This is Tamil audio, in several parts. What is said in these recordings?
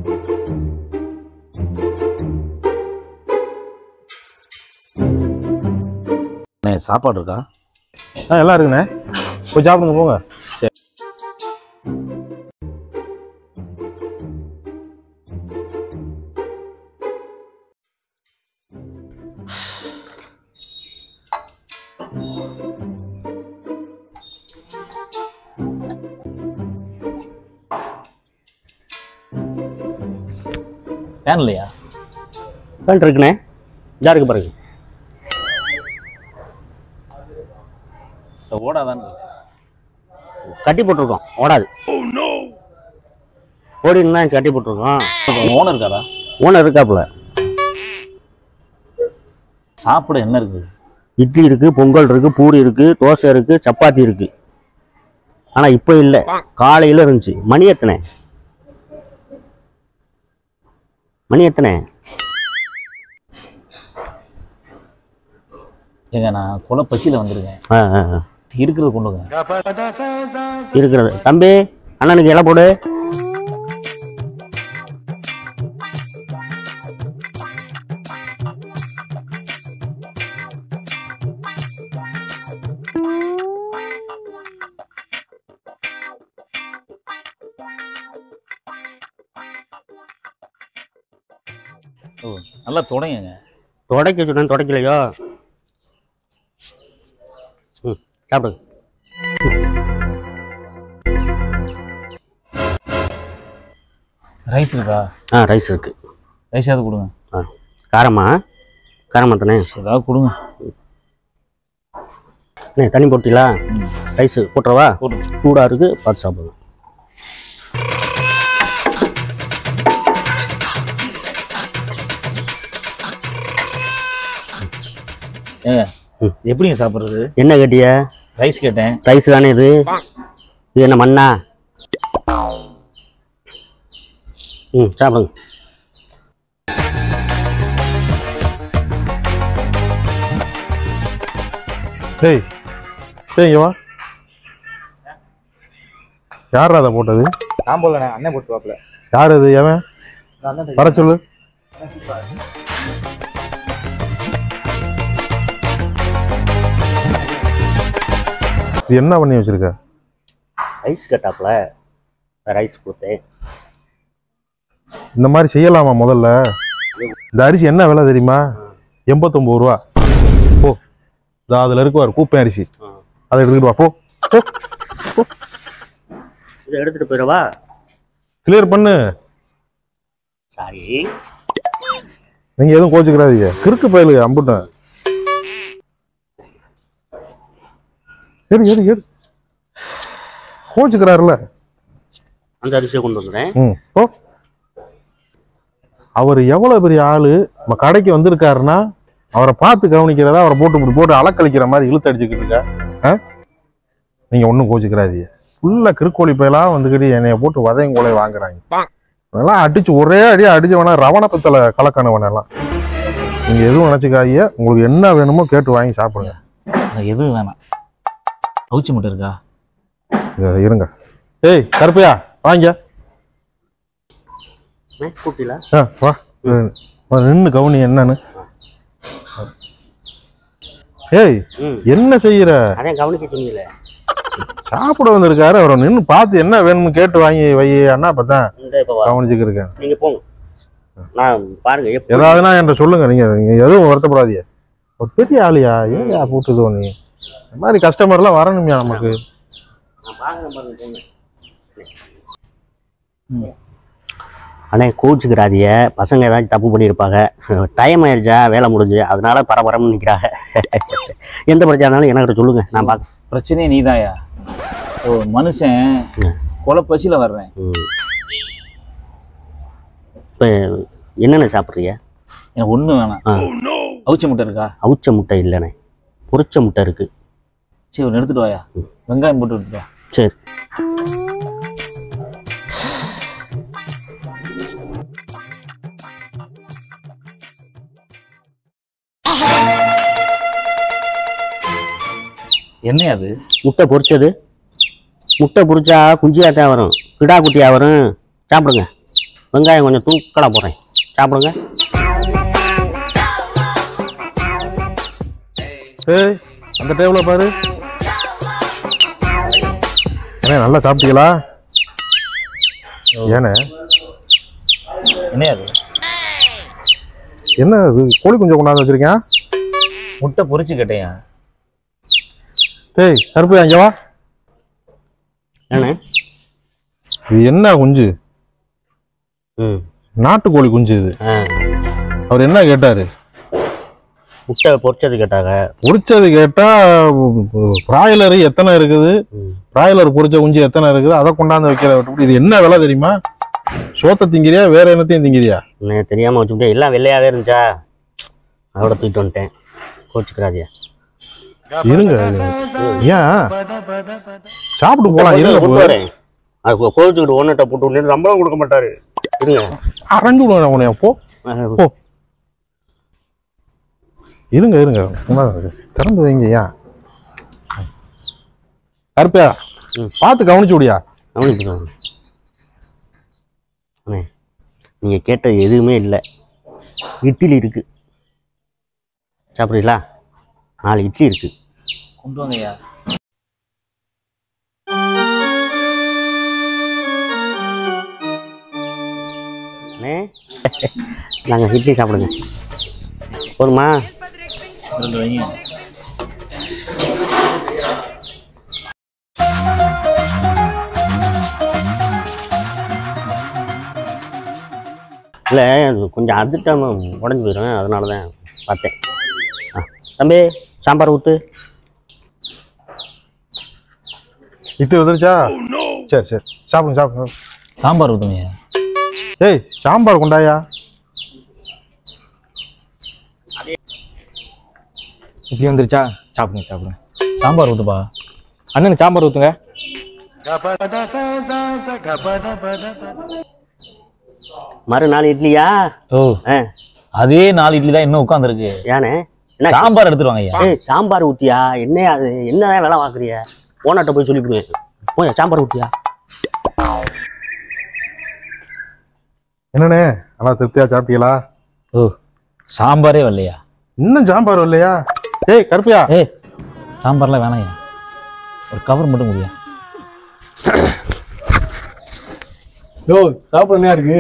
அண்ணே சாப்பாடு இருக்கா ஆ எல்லாம் இருக்குண்ணே போய் சாப்பிடுங்க போங்க ஃபேன் இல்லையா பேண்ட் இருக்குண்ணே இதா இருக்கு பாருங்க இந்த ஓடாதான் கட்டி போட்டிருக்கோம் ஓடாது ஓடினா கட்டி போட்டிருக்கோம் ஓனர் இருக்காதா ஓனர் இருக்காப்புல சாப்பிட என்ன இருக்குது இட்லி இருக்கு பொங்கல் இருக்கு பூரி இருக்கு தோசை இருக்கு சப்பாத்தி இருக்கு ஆனா இப்போ இல்லை காலையில இருந்துச்சு மணி எத்தனை மணி எத்தனை ஏங்க நான் கொலை பசியில் வந்திருக்கேன் ஆ ஆ ஆ. இருக்கிறது கொண்டு வாங்க இருக்கிறது தம்பி அண்ணனுக்கு இலை போடு ஓ நல்லா தொடங்குங்க துடைக்க சொன்னேன் துடைக்கலையோ ம் சாப்பிடுங்க ரைஸ் இருக்கா ஆ ரைஸ் இருக்கு ரைஸ் ஏதாவது கொடுங்க ஆ காரமா காரமா தானே ஏதாவது கொடுங்க அண்ணே தண்ணி போட்டீங்களா ம் ரைஸ் போட்டுறவா போடுங்க சூடாக இருக்கு பார்த்து சாப்பிடுங்க ஏங்க ம். எப்படிங்க சாப்பிட்றது என்ன கேட்டிய ரைஸ் கேட்டேன் ரைஸ் தானே இது இது என்ன மண்ணா ம் சாப்பிடுங்க டேய் டேய் இங்க வா யார் அதை போட்டது நான் போடலண்ணே அண்ணன் போட்டு வாப்பில யார் அது எவன் வர சொல்லு இது என்ன பண்ணி வச்சிருக்க ரைஸ் கேட்டாப்புல ரைஸ் கொடுத்தேன் இந்த மாதிரி செய்யலாமா முதல்ல இந்த அரிசி என்ன விலை தெரியுமா எண்பத்தொம்பது ரூபா போ இதோ அதில் இருக்குவார் கூப்பன் அரிசி ஆ. அதை எடுத்துக்கிட்டு வா போ போ இதை எடுத்துட்டு போயிடவா கிளியர் பண்ணு சாரி நீங்க எதுவும் கோச்சுக்கிறாதீங்க கிறுக்கு பயலுங்க அம்புட்டேன் எடு எடு எடு கோச்சுக்கிறாருல அந்த அரிசியை கொண்டு வந்துடுறேன் ம் போ அவர் எவ்வளவு பெரிய ஆளு நம்ம கடைக்கு வந்திருக்காருன்னா அவரை பார்த்து கவனிக்கிறதா அவரை போட்டு இப்படி போட்டு அலக்கழிக்கிற மாதிரி இழுத்து அடிச்சுக்கிட்டு இருக்கா ஆ? நீங்க ஒன்றும் கோச்சுக்கிறாதீங்க ஃபுல்லா கிறுக்கோழி பயலா வந்துக்கிட்டு என்னைய போட்டு வதையும் கோலை வாங்குறாங்க அதெல்லாம் அடிச்சு ஒரே அடியா அடிச்சு வேணா ரவணப்பத்தல கலக்கணும் வேணாம் நீங்க எதுவும் நினைச்சுக்காதீங்க உங்களுக்கு என்ன வேணுமோ கேட்டு வாங்கி சாப்பிடுங்க எனக்கு எதுவும் வேணாம் அவுச்சி மட்டும் இருக்கா இத இருங்க ஏய் கருப்பையா வாங்க கூட்டில ஆ வா நின்று கவுனி என்னன்னு ஏய் ம் என்ன செய்யற அதே கவனிக்க சொன்னீங்களே சாப்பிட வந்திருக்காரு அவரை நின்று பார்த்து என்ன வேணும்னு கேட்டு வாங்கி வை அண்ணா அப்பதான் இந்த இப்போ வா. கவனிச்சுக்கு இருக்கேன் நீங்க போங்க நான் பாருங்க எப்படி ஏதாவதுனா என்கிட்ட சொல்லுங்க நீங்க நீங்க எதுவும் வருத்தப்படாதீங்க ஒரு பெரிய ஆளியா ஏயா போட்டுதோ நீ இந்த மாதிரி கஸ்டமர்லாம் வரணும்யா நமக்கு நான் பாக்குறேன் பாருங்க போங்க ம் அண்ணே கோச்சுக்கிறாதிய பசங்க ஏதாச்சும் தப்பு பண்ணியிருப்பாங்க டைம் ஆயிடுச்சா வேலை முடிஞ்சு அதனால பரபரம்னு நிற்கிறாங்க எந்த பிரச்சனைனாலும் என்கிட்ட சொல்லுங்க நான் பார்க்க பிரச்சனையே நீதாயா ஓ மனுஷன் கொலை பசியில் வர்றேன் இப்போ என்னென்ன சாப்பிட்றீங்க எனக்கு ஒன்றும் வேணாம் ஆ அவுச்சி முட்டை இருக்கா அவிச்ச முட்டை இல்லைண்ணே பொரிச்ச முட்டை இருக்கு சரி ஒன்று எடுத்துட்டு வாயா வெங்காயம் போட்டு எடுத்துட்டு வா சரி என்னையா அது முட்டை பொரிச்சது முட்டை பொரிச்சா குஞ்சியாத்தான் வரும் கிடா குட்டியா வரும் சாப்பிடுங்க வெங்காயம் கொஞ்சம் தூக்கலாக போடுறேன் சாப்பிடுங்க ஏய் அந்த டேபிள பாரு ஏண்ணே நல்லா சாப்பிட்டீங்களா ஏண்ணே என்ன அது என்ன இது கோழி குஞ்சு கொண்டாந்து வச்சிருக்கேன் முட்டை பொரிச்சு கேட்டேன் டேய் கருப்பு அங்க வா ஏண்ணே இது என்ன குஞ்சு ம் நாட்டுக்கோழி குஞ்சு இது ஆ அவர் என்ன கேட்டாரு முட்டை பொரிச்சது கேட்டாங்க பொரிச்சது கேட்டா பிராய்லர் எத்தனை இருக்குது ம் பிராய்லர் பொரிச்ச குஞ்சு எத்தனை இருக்குது அதை கொண்டாந்து வைக்கிற விட்டுப்புட்டு இது என்ன விலை தெரியுமா சோத்தை திங்கிறியா வேற என்னத்தையும் திங்கிறியா என்ன தெரியாமல் வச்சுக்கிட்டே எல்லாம் வெள்ளையாகவே இருந்துச்சா அதோட தூக்கிட்டு வந்துட்டேன் கோச்சுக்கிறாதியா இருங்க ஏன் சாப்பிட்டு போலாம் இருங்க கொண்டு வரேன் அது கோ- கோச்சுக்கிட்டு ஒன்றுட்ட போட்டு விட்டு சம்பளம் கொடுக்க மாட்டாரு இருங்க அரைஞ்சு விடுவேன் உன்னைய போ அஹ், போ இருங்க இருங்க உட்காருங்க. திறந்து வைங்க ஏன் கருப்பையா ம். பார்த்து கவனிச்சு விடியா கவனிச்சுக்கோங்க அண்ணே நீங்கள் கேட்டது எதுவுமே இல்லை இட்லி இருக்கு சாப்பிட்றீங்களா நாலு இட்லி இருக்கு கொண்டு வாங்கய்யா அண்ணே நாங்கள் இட்லி சாப்பிடுங்க போதுமா ரெண்டு வைங்க இல்லை கொஞ்சம் அர்ஜென்ட்டாக உடஞ்சி போயிடும் அதனால தான் பார்த்தேன் ஆ தம்பி சாம்பார் ஊற்று இட்டு வந்துருச்சா சரி சரி சாப்பிடுங்க சாப்பிடுங்க சாம்பார் ஊற்றுங்கய்யா ஏய் சாம்பார் கொண்டாயா இட்லி வந்துருச்சா சாப்பிடுங்க சாப்பிடுங்க சாம்பார் ஊற்றுப்பா அண்ணனுக்கு சாம்பார் ஊற்றுங்க மறு நாலு இட்லியா ஓ ஆ அதே நாலு இட்லி தான் இன்னும் உட்காந்துருக்கு ஏனே என்ன சாம்பார் எடுத்துட்டு ஐயா ஏய் சாம்பார் ஊத்தியா என்ன அது என்னதான் வேலை பார்க்குறிய ஓனாட்ட போய் சொல்லிவிடுவேன் போய் சாம்பார் ஊத்தியா என்னண்ணே நல்லா திருப்தியா சாப்பிட்டீங்களா ஓ சாம்பாரே வரலையா இன்னும் சாம்பார் இல்லையா ஏய் கருப்பையா ஏய் சாம்பார்லாம் வேணாம்யா ஒரு கவர் மட்டும் முடியா யோ சாப்பிட என்ன இருக்கு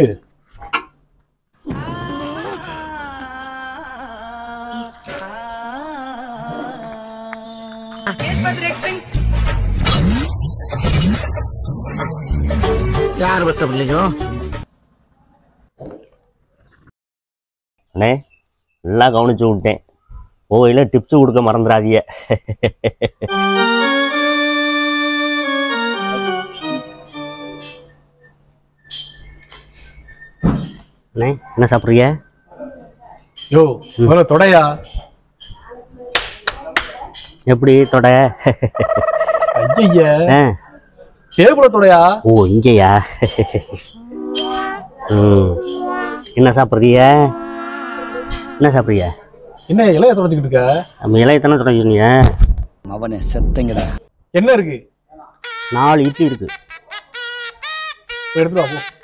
அண்ணே நல்லா கவனிச்சு விட்டேன் போகையில டிப்ஸ் கொடுக்க மறந்துடாதீங்க அண்ணே என்ன சாப்பிட்றீங்க யோ முதல்ல தொடையா எப்படி தொட ஐய ஆ டேபிள தொடையா ஓ இங்கேயா ம் என்ன சாப்பிட்றீங்க என்ன சாப்பிட்றீங்க என்ன இலைய தொடச்சிக்கிட்டு இருக்க நம்ம இலையத்தானே தொடங்கிருந்தீங்க அவனே செத்தங்கடா என்ன இருக்கு நாலு இட்லி இருக்கு போய் எடுத்துட்டு வா போ